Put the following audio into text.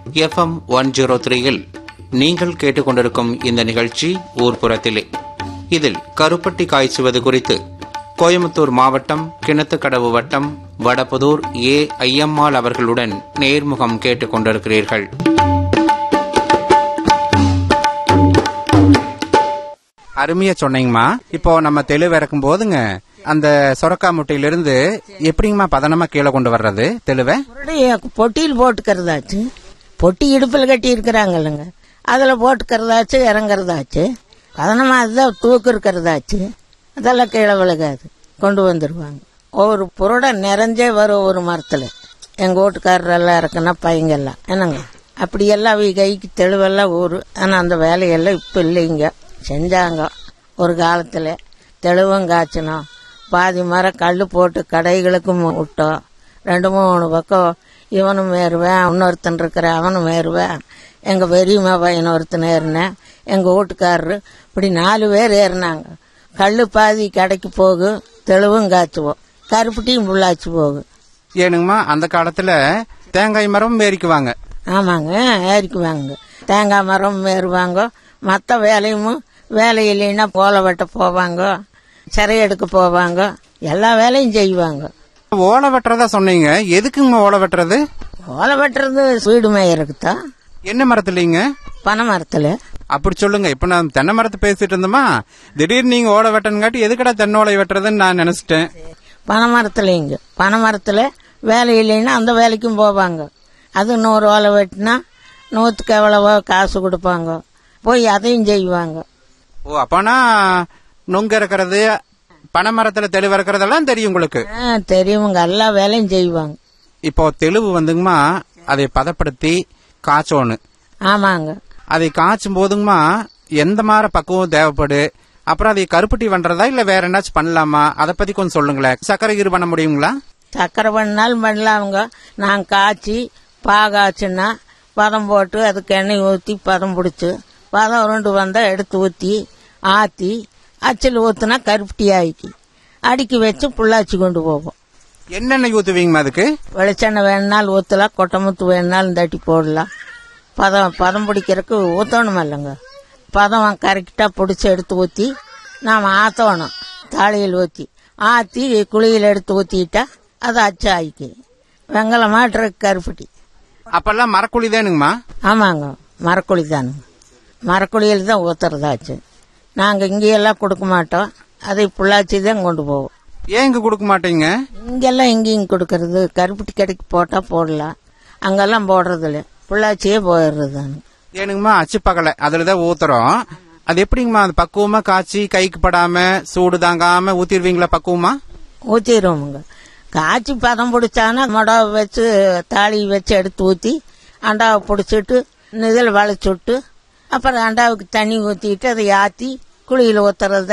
FM one zero த்ரீயில் நீங்கள் கேட்டுக்கொண்டிருக்கும் இந்த நிகழ்ச்சி ஊர்ப்புறத்திலே இதில் கருப்பட்டி காய்ச்சுவது குறித்து கோயம்புத்தூர் மாவட்டம் கிணத்துக்கடவு வட்டம் வடபுதூர் ஏ ஐயம்மாள் அவர்களுடன் நேர்முகம் கேட்டுக்கொண்டிருக்கிறீர்கள் அருமையா சொன்னீங்கம்மா இப்போ நம்ம தெளிவு இறக்கும் போதுங்க அந்த சொரக்கா முட்டையிலிருந்து எப்படிங்கம்மா பதனமா கீழே கொண்டு வர்றது தெளிவை புரடி பொட்டியில் போட்டுக்கிறதாச்சு பொட்டி இடுப்பில் கட்டி இருக்கிறாங்கல்லங்க அதில் போட்டுக்கிறதாச்சு இறங்குறதாச்சு பதனமாக அதுதான் தூக்கு இருக்கிறதாச்சு அதெல்லாம் கீழே விழுகாது கொண்டு வந்துடுவாங்க ஒவ்வொரு புரடை நிறைஞ்சே வரும் ஒரு மரத்தில் எங்கள் வீட்டுக்காரரெல்லாம் இருக்குன்னா பையங்கெல்லாம் என்னங்க அப்படியெல்லாம் அவங்க கைக்கு தெளிவெல்லாம் ஊறு ஆனால் அந்த வேலையெல்லாம் இப்போ இல்லைங்க செஞ்சாங்க ஒரு காலத்தில் தெளிவும் காய்ச்சினோம் பாதி மரம் கல் போட்டு கடைகளுக்கும் விட்டோம் ரெண்டு மூணு பக்கம் இவனும் ஏறுவேன் இன்னொருத்தன் இருக்கிற அவனும் ஏறுவேன் எங்கள் பெரியம்மா பையன் ஒருத்தன் ஏறினேன் எங்கள் வீட்டுக்காரரு இப்படி நாலு பேர் ஏறினாங்க கல் பாதி கடைக்கு போகும் தெளிவும் காய்ச்சுவோம் கருப்பட்டியும் புள்ளாச்சு போகும் ஏனுங்கம்மா அந்த காலத்துல தேங்காய் மரம் ஏறிக்குவாங்க ஆமாங்க ஏறிக்குவாங்க தேங்காய் மரம் ஏறுவாங்க மற்ற வேலையும் வேலை இல்லைன்னா போலை வெட்ட போவாங்க சிறை எடுக்க போவாங்க எல்லா வேலையும் செய்வாங்க ஓலை வெட்டுறதா சொன்னீங்க எதுக்குங்கம்மா ஓலை வெட்டுறது ஓலை வெட்டுறது வீடு மேயருக்கு தான் என்ன மரத்துலீங்க பனை மரத்தில் அப்படி சொல்லுங்க இப்ப நான் தென்னை மரத்தை பேசிட்டு இருந்தோமா திடீர்னு நீங்க ஓலை வெட்டணுங்காட்டி எதுக்கடா தென்னை ஓலை வெட்டுறதுன்னு நான் நினைச்சிட்டேன் பனை மரத்துலைங்க பனை மரத்தில் வேலை இல்லைன்னா அந்த வேலைக்கும் போவாங்க அது நூறு ஓலை வெட்டினா நூற்றுக்கு எவ்வளவோ காசு கொடுப்பாங்க போய் அதையும் செய்வாங்க ஓ அப்பனா நுங்க இருக்கிறது பனை மரத்துல தெளிவு இருக்கிறதெல்லாம் தெரியும் உங்களுக்கு ஆ, தெரியுங்க எல்லா வேலையும் செய்வாங்க இப்போ தெளிவு வந்துங்கம்மா அதை பதப்படுத்தி காய்ச்சோணும் ஆமாங்க அதை காய்ச்சும் போதுங்கம்மா எந்த மாதிரி பக்குவம் தேவைப்படு அப்புறம் அதை கருப்பட்டி பண்றதா இல்ல வேற என்னாச்சும் பண்ணலாமா அதை பத்தி கொஞ்சம் சொல்லுங்களேன் சக்கரை கீறு பண்ண முடியுங்களா சக்கரை பண்ணாலும் பண்ணலாமுங்க நான் காய்ச்சி பா காய்ச்சுன்னா பதம் போட்டு அதுக்கு எண்ணெய் ஊற்றி பதம் பிடிச்சி பதம் உருண்டு வந்தால் எடுத்து ஊற்றி ஆற்றி அச்சில் ஊற்றுனா கருப்பட்டி ஆக்கி அடுக்கி வச்சு புள்ளாச்சி கொண்டு போவோம் என்னென்ன ஊத்துவீங்கம்மா அதுக்கு வெளிச்செண்ணெய் வேணுனாலும் ஊற்றலாம் கொட்டமுத்து வேணுனாலும் தட்டி போடலாம் பதம் பதம் பிடிக்கிறதுக்கு ஊற்றணும் இல்லைங்க பதம் கரெக்டாக பிடிச்சி எடுத்து ஊற்றி நாம் ஆற்றணும் தாளியில் ஊற்றி ஆற்றி குழியில் எடுத்து ஊற்றிட்டா அது அச்சு ஆயிக்கு வெங்கலமாட்டுறக்கு கருப்பட்டி அப்பெல்லாம் மரக்குழி தானுங்கம்மா ஆமாங்க மரக்குழி தானுங்க மரக்குழியில் தான் ஊற்றுறதாச்சு நாங்கள் இங்கேயெல்லாம் கொடுக்க மாட்டோம் அதை புள்ளாச்சி தான் கொண்டு போவோம் ஏன் இங்க கொடுக்க மாட்டீங்க இங்கெல்லாம் எங்கேயும் கொடுக்கறது கருப்பட்டி கடைக்கு போட்டால் போடலாம் அங்கெல்லாம் போடுறதில்ல புள்ளாச்சியே போயிடுறது ஏனுங்கம்மா அச்சு பகலை அதுலதான் ஊத்துறோம் அது எப்படிங்கம்மா அது பக்குவமா காய்ச்சி கைக்கு படாம சூடு தாங்காம ஊத்திடுவீங்களா பக்குவமா ஊற்றிடுவோமுங்க காய்ச்சி பதம் பிடிச்சானா மொடவை வச்சு தாலி வச்சு எடுத்து ஊற்றி அண்டாவை பிடிச்சிட்டு இதில் வளைச்சி விட்டு அப்புறம் அண்டாவுக்கு தண்ணி ஊற்றிட்டு அதை ஆற்றி குழியில் ஊற்றுறது